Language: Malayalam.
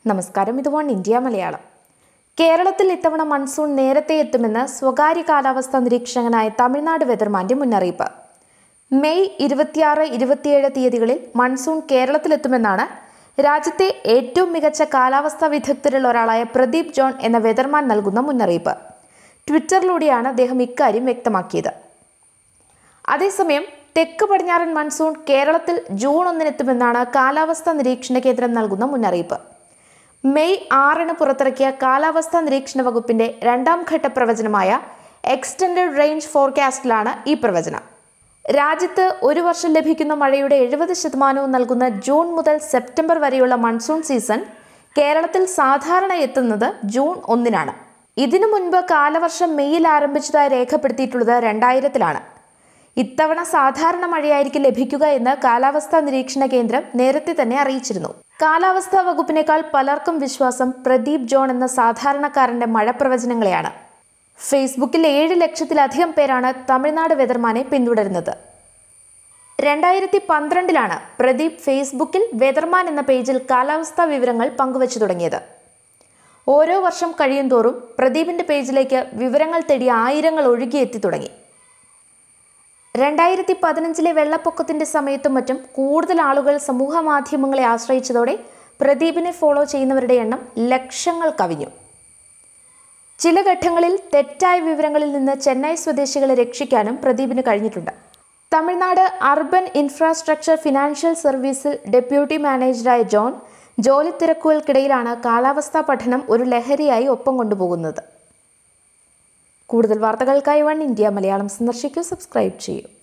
നമസ്കാരം ഇത് വൺ ഇന്ത്യ മലയാളം കേരളത്തിൽ ഇത്തവണ മൺസൂൺ നേരത്തെ എത്തുമെന്ന് സ്വകാര്യ കാലാവസ്ഥാ നിരീക്ഷകനായ തമിഴ്നാട് വെതർമാന്റെ മുന്നറിയിപ്പ് മെയ് ഇരുപത്തിയാറ് ഇരുപത്തിയേഴ് തീയതികളിൽ മൺസൂൺ കേരളത്തിലെത്തുമെന്നാണ് രാജ്യത്തെ ഏറ്റവും മികച്ച കാലാവസ്ഥാ വിദഗ്ധരിൽ ഒരാളായ പ്രദീപ് ജോൺ എന്ന വെതർമാൻ നൽകുന്ന മുന്നറിയിപ്പ് ട്വിറ്ററിലൂടെയാണ് അദ്ദേഹം ഇക്കാര്യം വ്യക്തമാക്കിയത് അതേസമയം തെക്ക് പടിഞ്ഞാറൻ മൺസൂൺ കേരളത്തിൽ ജൂൺ ഒന്നിനെത്തുമെന്നാണ് കാലാവസ്ഥാ നിരീക്ഷണ കേന്ദ്രം നൽകുന്ന മുന്നറിയിപ്പ് മെയ് ആറിന് പുറത്തിറക്കിയ കാലാവസ്ഥാ നിരീക്ഷണ വകുപ്പിന്റെ രണ്ടാം ഘട്ട പ്രവചനമായ എക്സ്റ്റൻഡഡ് റേഞ്ച് ഫോർകാസ്റ്റിലാണ് ഈ പ്രവചനം രാജ്യത്ത് ഒരു വർഷം ലഭിക്കുന്ന മഴയുടെ എഴുപത് ശതമാനവും നൽകുന്ന ജൂൺ മുതൽ സെപ്റ്റംബർ വരെയുള്ള മൺസൂൺ സീസൺ കേരളത്തിൽ സാധാരണ എത്തുന്നത് ജൂൺ ഒന്നിനാണ് ഇതിനു മുൻപ് കാലവർഷം മെയ്യിൽ ആരംഭിച്ചതായി രേഖപ്പെടുത്തിയിട്ടുള്ളത് രണ്ടായിരത്തിലാണ് ഇത്തവണ സാധാരണ മഴയായിരിക്കും ലഭിക്കുക എന്ന് കാലാവസ്ഥാ നിരീക്ഷണ കേന്ദ്രം നേരത്തെ തന്നെ അറിയിച്ചിരുന്നു കാലാവസ്ഥാ വകുപ്പിനേക്കാൾ പലർക്കും വിശ്വാസം പ്രദീപ് ജോൺ എന്ന സാധാരണക്കാരന്റെ മഴ പ്രവചനങ്ങളെയാണ് ഫേസ്ബുക്കിൽ ഏഴ് ലക്ഷത്തിലധികം പേരാണ് തമിഴ്നാട് വെതർമാനെ പിന്തുടരുന്നത് രണ്ടായിരത്തി പന്ത്രണ്ടിലാണ് പ്രദീപ് ഫേസ്ബുക്കിൽ വെതർമാൻ എന്ന പേജിൽ കാലാവസ്ഥാ വിവരങ്ങൾ പങ്കുവച്ചു തുടങ്ങിയത് ഓരോ വർഷം കഴിയുന്തോറും പ്രദീപിന്റെ പേജിലേക്ക് വിവരങ്ങൾ തേടി ആയിരങ്ങൾ ഒഴുകിയെത്തി തുടങ്ങി രണ്ടായിരത്തി പതിനഞ്ചിലെ വെള്ളപ്പൊക്കത്തിന്റെ സമയത്തും മറ്റും കൂടുതൽ ആളുകൾ സമൂഹ മാധ്യമങ്ങളെ ആശ്രയിച്ചതോടെ പ്രദീപിനെ ഫോളോ ചെയ്യുന്നവരുടെ എണ്ണം ലക്ഷങ്ങൾ കവിഞ്ഞു ചില ഘട്ടങ്ങളിൽ തെറ്റായ വിവരങ്ങളിൽ നിന്ന് ചെന്നൈ സ്വദേശികളെ രക്ഷിക്കാനും പ്രദീപിന് കഴിഞ്ഞിട്ടുണ്ട് തമിഴ്നാട് അർബൻ ഇൻഫ്രാസ്ട്രക്ചർ ഫിനാൻഷ്യൽ സർവീസിൽ ഡെപ്യൂട്ടി മാനേജറായ ജോൺ ജോലി തിരക്കുകൾക്കിടയിലാണ് കാലാവസ്ഥാ പഠനം ഒരു ലഹരിയായി ഒപ്പം കൊണ്ടുപോകുന്നത് കൂടുതൽ വാർത്തകൾക്കായി വൺ ഇന്ത്യ മലയാളം സന്ദർശിക്കൂ സബ്സ്ക്രൈബ് ചെയ്യൂ